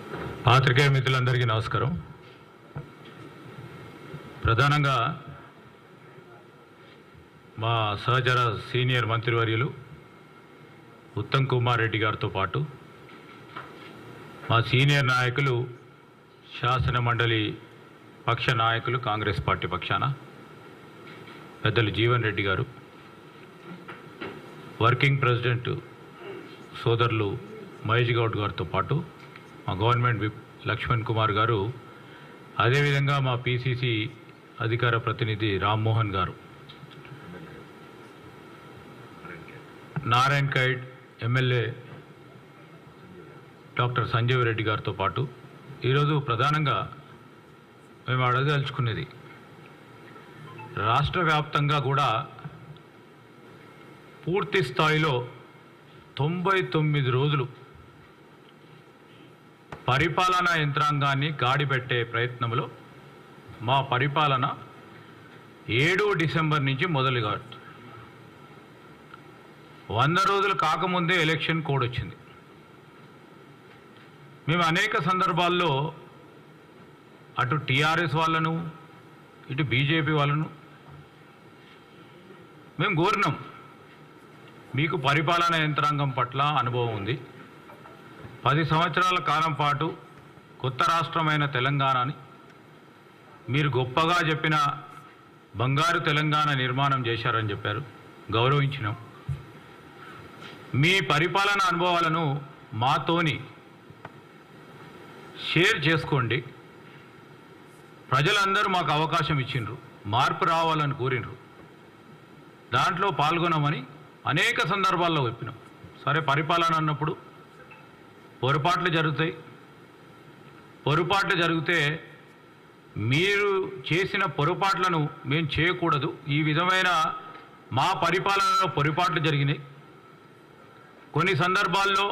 పాత్రికేయ మిత్రులందరికీ నమస్కారం ప్రధానంగా మా సహచర సీనియర్ మంత్రివర్యులు ఉత్తమ్ కుమార్ రెడ్డి గారితో పాటు మా సీనియర్ నాయకులు శాసన మండలి పక్ష నాయకులు కాంగ్రెస్ పార్టీ పక్షాన పెద్దలు జీవన్ రెడ్డి గారు వర్కింగ్ ప్రెసిడెంట్ సోదరులు మహేష్ గౌడ్ గారితో పాటు మా గవర్నమెంట్ విప్ లక్ష్మణ్ కుమార్ గారు అదేవిధంగా మా పిసిసి అధికార ప్రతినిధి రామ్మోహన్ గారు నారాయణ్ ఖైడ్ ఎమ్మెల్యే డాక్టర్ సంజీవ్ రెడ్డి గారితో పాటు ఈరోజు ప్రధానంగా మేము అడగదలుచుకునేది రాష్ట్ర వ్యాప్తంగా కూడా పూర్తి స్థాయిలో తొంభై తొమ్మిది రోజులు పరిపాలనా యంత్రాంగాన్ని గాడిపెట్టే ప్రయత్నంలో మా పరిపాలన ఏడు డిసెంబర్ నుంచి మొదలుగా వంద రోజులు కాకముందే ఎలక్షన్ కోడ్ వచ్చింది మేము అనేక సందర్భాల్లో అటు టీఆర్ఎస్ వాళ్ళను ఇటు బీజేపీ వాళ్ళను మేము కోరినాం మీకు పరిపాలనా యంత్రాంగం పట్ల అనుభవం ఉంది పది సంవత్సరాల కాలం పాటు కొత్త రాష్ట్రమైన తెలంగాణని మీరు గొప్పగా చెప్పిన బంగారు తెలంగాణ నిర్మాణం చేశారని చెప్పారు గౌరవించినాం మీ పరిపాలన అనుభవాలను మాతోని షేర్ చేసుకోండి ప్రజలందరూ మాకు అవకాశం ఇచ్చిండ్రు మార్పు రావాలని కోరినరు దాంట్లో పాల్గొనమని అనేక సందర్భాల్లో చెప్పినాం సరే పరిపాలన అన్నప్పుడు పొరపాట్లు జరుగుతాయి పొరపాట్లు జరిగితే మీరు చేసిన పొరపాట్లను మేము చేయకూడదు ఈ విధమైన మా పరిపాలనలో పొరపాట్లు జరిగినాయి కొన్ని సందర్భాల్లో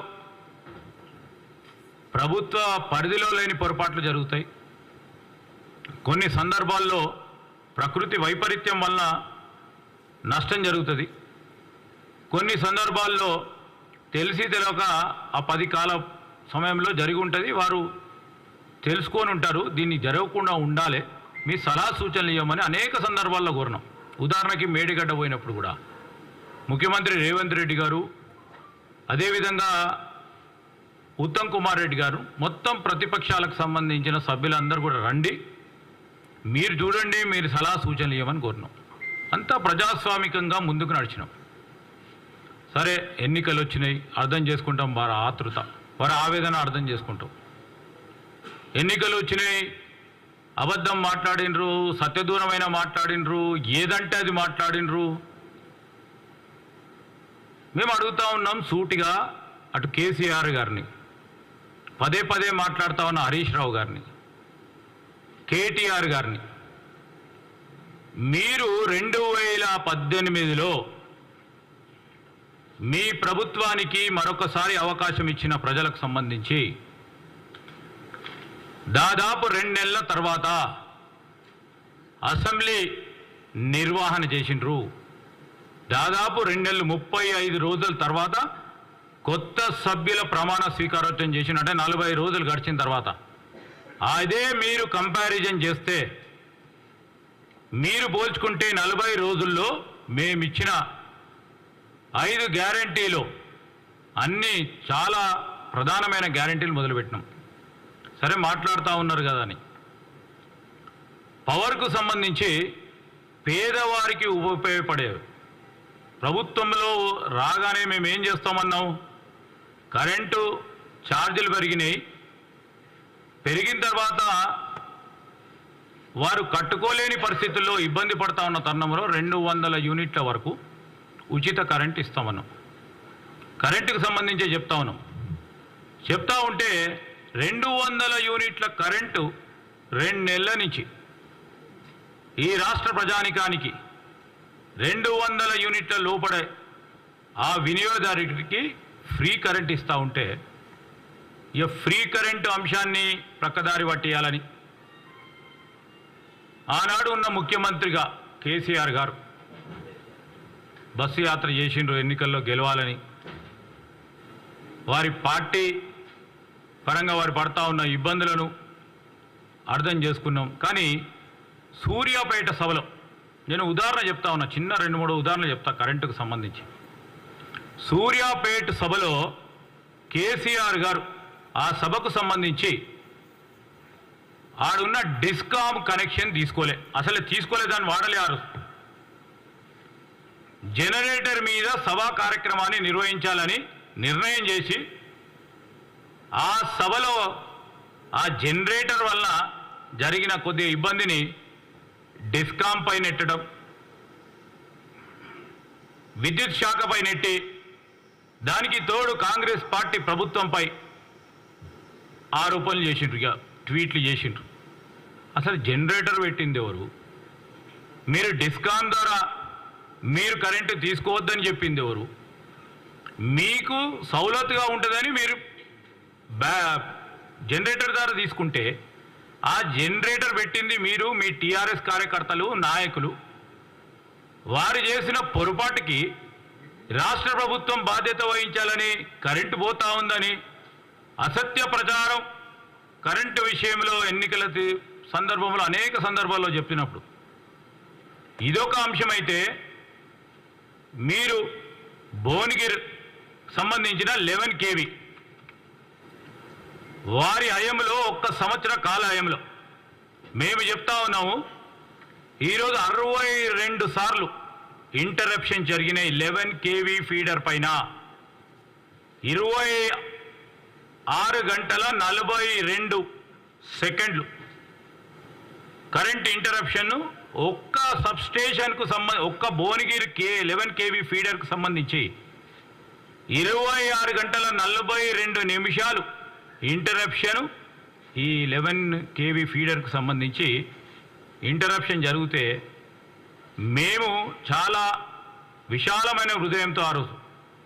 ప్రభుత్వ పరిధిలో లేని పొరపాట్లు జరుగుతాయి కొన్ని సందర్భాల్లో ప్రకృతి వైపరీత్యం వలన నష్టం జరుగుతుంది కొన్ని సందర్భాల్లో తెలిసి తెలియక ఆ పది కాల సమయంలో జరిగి ఉంటుంది వారు తెలుసుకొని ఉంటారు దీన్ని జరగకుండా ఉండాలి మీ సలహా సూచనలు ఇవ్వమని అనేక సందర్భాల్లో కోరినాం ఉదాహరణకి మేడిగడ్డ పోయినప్పుడు కూడా ముఖ్యమంత్రి రేవంత్ రెడ్డి గారు అదేవిధంగా ఉత్తమ్ కుమార్ రెడ్డి గారు మొత్తం ప్రతిపక్షాలకు సంబంధించిన సభ్యులందరూ కూడా రండి మీరు చూడండి మీరు సలహా సూచనలు ఇవ్వమని కోరినాం అంతా ప్రజాస్వామికంగా ముందుకు నడిచినాం సరే ఎన్నికలు వచ్చినాయి అర్థం చేసుకుంటాం వారి ఆతృత వారి ఆవేదన అర్థం చేసుకుంటాం ఎన్నికలు వచ్చినాయి అబద్ధం మాట్లాడినరు సత్యదూరమైన మాట్లాడినరు ఏదంటే అది మాట్లాడినరు మేము అడుగుతా ఉన్నాం సూటిగా అటు కేసీఆర్ గారిని పదే పదే మాట్లాడుతా ఉన్న హరీష్ రావు గారిని కేటీఆర్ గారిని మీరు రెండు వేల పద్దెనిమిదిలో మీ ప్రభుత్వానికి మరొకసారి అవకాశం ఇచ్చిన ప్రజలకు సంబంధించి దాదాపు రెండు నెలల తర్వాత అసెంబ్లీ నిర్వహణ చేసిండ్రు దాదాపు రెండు నెలలు ముప్పై ఐదు రోజుల తర్వాత కొత్త సభ్యుల ప్రమాణ స్వీకారోత్సవం చేసిన అంటే నలభై రోజులు గడిచిన తర్వాత అదే మీరు కంపారిజన్ చేస్తే మీరు పోల్చుకుంటే నలభై రోజుల్లో మేమిచ్చిన ఐదు గ్యారంటీలు అన్నీ చాలా ప్రధానమైన గ్యారంటీలు మొదలుపెట్టినాం సరే మాట్లాడుతూ ఉన్నారు కదా అని పవర్కు సంబంధించి పేదవారికి ఉపయోగపడేవి ప్రభుత్వంలో రాగానే మేము ఏం చేస్తామన్నాం కరెంటు ఛార్జీలు పెరిగినాయి పెరిగిన తర్వాత వారు కట్టుకోలేని పరిస్థితుల్లో ఇబ్బంది పడతా ఉన్న తరుణంలో రెండు వందల యూనిట్ల వరకు ఉచిత కరెంట్ ఇస్తామన్నాం కరెంటుకు సంబంధించి చెప్తా ఉన్నాం చెప్తా ఉంటే రెండు వందల యూనిట్ల కరెంటు రెండు నెలల నుంచి ఈ రాష్ట్ర ప్రజానికానికి రెండు వందల యూనిట్ల లోపడే ఆ వినియోగదారుడికి ఫ్రీ కరెంట్ ఇస్తూ ఉంటే ఇక ఫ్రీ కరెంటు అంశాన్ని ప్రక్కదారి పట్టేయాలని ఆనాడు ఉన్న ముఖ్యమంత్రిగా కేసీఆర్ గారు బస్సు యాత్ర చేసిండ్రు ఎన్నికల్లో గెలవాలని వారి పార్టీ పరంగా వారు పడతా ఉన్న ఇబ్బందులను అర్థం చేసుకున్నాం కానీ సూర్యాపేట సభలో నేను ఉదాహరణ చెప్తా ఉన్నా చిన్న రెండు మూడు ఉదాహరణలు చెప్తా కరెంటుకు సంబంధించి సూర్యాపేట సభలో కేసీఆర్ గారు ఆ సభకు సంబంధించి ఆడున్న డిస్కామ్ కనెక్షన్ తీసుకోలే అసలు తీసుకోలే దాన్ని వాడలే ఆరు జనరేటర్ మీద సభా కార్యక్రమాన్ని నిర్వహించాలని నిర్ణయం చేసి ఆ సభలో ఆ జనరేటర్ వల్ల జరిగిన కొద్ది ఇబ్బందిని డిస్కామ్ పై నెట్టడం విద్యుత్ శాఖపై నెట్టి దానికి తోడు కాంగ్రెస్ పార్టీ ప్రభుత్వంపై ఆరోపణలు చేసిండ్రు ఇక ట్వీట్లు చేసిండ్రు అసలు జనరేటర్ పెట్టింది ఎవరు మీరు డిస్కామ్ ద్వారా మీరు కరెంటు తీసుకోవద్దని చెప్పింది ఎవరు మీకు సౌలతుగా ఉంటుందని మీరు బ్యా జనరేటర్ ద్వారా తీసుకుంటే ఆ జనరేటర్ పెట్టింది మీరు మీ టీఆర్ఎస్ కార్యకర్తలు నాయకులు వారు చేసిన పొరపాటుకి రాష్ట్ర ప్రభుత్వం బాధ్యత వహించాలని కరెంటు పోతా ఉందని అసత్య ప్రచారం కరెంటు విషయంలో ఎన్నికల తి- సందర్భంలో అనేక సందర్భాల్లో చెప్పినప్పుడు ఇదొక అంశమైతే మీరు భువనగిరి సంబంధించిన లెవెన్ కేవీ వారి హయంలో ఒక్క సంవత్సర కాల హయంలో మేము చెప్తా ఉన్నాము ఈరోజు అరవై రెండు సార్లు ఇంటరప్షన్ జరిగినాయి లెవెన్ కేవీ ఫీడర్ పైన ఇరవై ఆరు గంటల నలభై రెండు సెకండ్లు కరెంట్ ఇంటరప్షన్ ఒక్క సబ్స్టేషన్కు సంబంధ ఒక్క భువనగిరి కే లెవెన్ కేవీ ఫీడర్కు సంబంధించి ఇరవై ఆరు గంటల నలభై రెండు నిమిషాలు ఇంటరప్షన్ ఈ లెవెన్ కేవీ ఫీడర్కు సంబంధించి ఇంటరప్షన్ జరిగితే మేము చాలా విశాలమైన హృదయంతో ఆ రోజు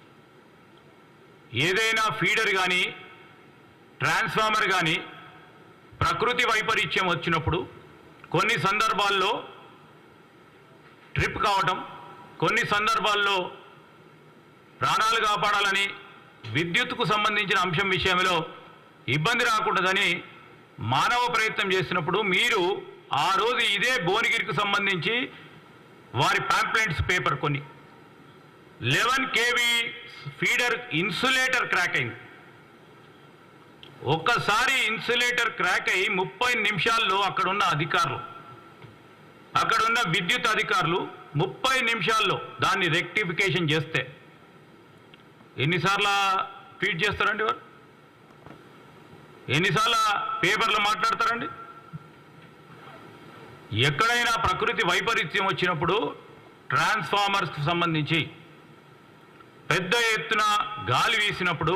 ఏదైనా ఫీడర్ కానీ ట్రాన్స్ఫార్మర్ కానీ ప్రకృతి వైపరీత్యం వచ్చినప్పుడు కొన్ని సందర్భాల్లో ట్రిప్ కావటం కొన్ని సందర్భాల్లో ప్రాణాలు కాపాడాలని విద్యుత్కు సంబంధించిన అంశం విషయంలో ఇబ్బంది రాకూడదని మానవ ప్రయత్నం చేసినప్పుడు మీరు ఆ రోజు ఇదే భువనగిరికి సంబంధించి వారి పాంప్లెంట్స్ పేపర్ కొన్ని eleven KV feeder insulator crack అయింది ఒక్కసారి ఇన్సులేటర్ క్రాక్ అయి ముప్పై నిమిషాల్లో అక్కడున్న అధికారులు అక్కడున్న విద్యుత్ అధికారులు ముప్పై నిమిషాల్లో దాన్ని రెక్టిఫికేషన్ చేస్తే ఎన్నిసార్లు ట్వీట్ చేస్తారండి వారు ఎన్నిసార్లు పేపర్లో మాట్లాడతారండి ఎక్కడైనా ప్రకృతి వైపరీత్యం వచ్చినప్పుడు ట్రాన్స్ఫార్మర్స్కి సంబంధించి పెద్ద ఎత్తున గాలి వీసినప్పుడు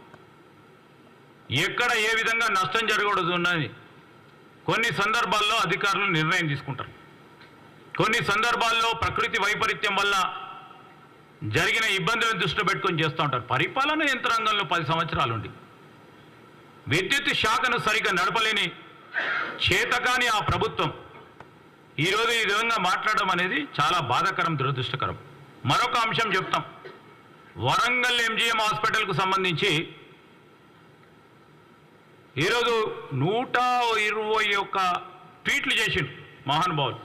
ఎక్కడ ఏ విధంగా నష్టం జరగకూడదు ఉన్నది కొన్ని సందర్భాల్లో అధికారులు నిర్ణయం తీసుకుంటారు కొన్ని సందర్భాల్లో ప్రకృతి వైపరీత్యం వల్ల జరిగిన ఇబ్బందులను దృష్టిలో పెట్టుకొని చేస్తూ ఉంటారు పరిపాలన యంత్రాంగంలో పది సంవత్సరాలు ఉండి విద్యుత్ శాఖను సరిగ్గా నడపలేని చేతకాని ఆ ప్రభుత్వం ఈరోజు ఈ విధంగా మాట్లాడడం అనేది చాలా బాధాకరం దురదృష్టకరం మరొక అంశం చెప్తాం వరంగల్ ఎంజిఎం హాస్పిటల్కు సంబంధించి ఈరోజు నూట ఇరవై ఒక్క ట్వీట్లు చేసిండు మహానుభావులు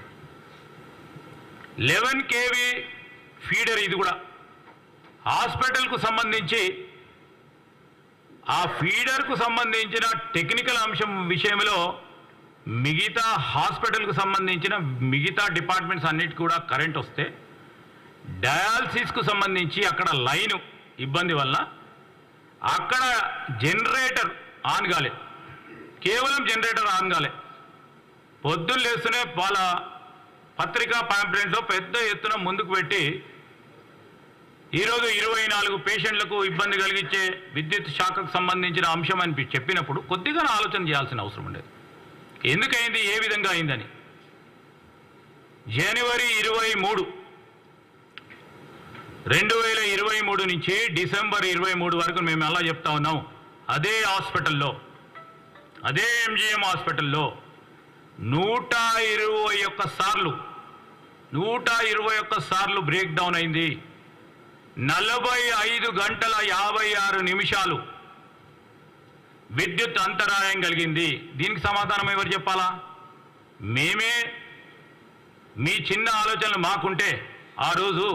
లెవెన్ కేవీ ఫీడర్ ఇది కూడా హాస్పిటల్కు సంబంధించి ఆ ఫీడర్కు సంబంధించిన టెక్నికల్ అంశం విషయంలో మిగతా హాస్పిటల్కు సంబంధించిన మిగతా డిపార్ట్మెంట్స్ అన్నిటి కూడా కరెంట్ వస్తే డయాలసిస్కు సంబంధించి అక్కడ లైన్ ఇబ్బంది వల్ల అక్కడ జనరేటర్ ఆన్ కాలే కేవలం జనరేటర్ ఆన్ కాలే పొద్దున్న లేస్తూనే వాళ్ళ పత్రికా పాంప్లెంట్లో పెద్ద ఎత్తున ముందుకు పెట్టి ఈరోజు ఇరవై నాలుగు పేషెంట్లకు ఇబ్బంది కలిగించే విద్యుత్ శాఖకు సంబంధించిన అంశం అని పి- చెప్పినప్పుడు కొద్దిగా ఆలోచన చేయాల్సిన అవసరం ఉండేది ఎందుకైంది ఏ విధంగా అయిందని జనవరి ఇరవై మూడు రెండు వేల ఇరవై మూడు నుంచి డిసెంబర్ ఇరవై మూడు వరకు మేము ఎలా చెప్తా ఉన్నాం అదే హాస్పిటల్లో అదే ఎంజిఎం హాస్పిటల్లో నూట ఇరవై ఒక్క సార్లు నూట ఇరవై ఒక్క సార్లు బ్రేక్ డౌన్ అయింది నలభై ఐదు గంటల యాభై ఆరు నిమిషాలు విద్యుత్ అంతరాయం కలిగింది దీనికి సమాధానం ఎవరు చెప్పాలా మేమే మీ చిన్న ఆలోచనలు మాకుంటే ఆ రోజు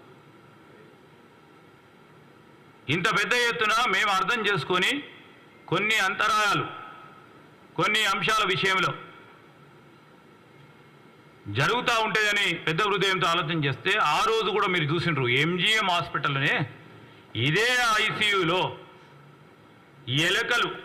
ఇంత పెద్ద ఎత్తున మేము అర్థం చేసుకొని కొన్ని అంతరాయాలు కొన్ని అంశాల విషయంలో జరుగుతూ ఉంటుందని పెద్ద హృదయంతో ఆలోచన చేస్తే ఆ రోజు కూడా మీరు చూసిండ్రు ఎంజిఎం హాస్పిటల్లోనే ఇదే ఐసీయూలో ఎలకలు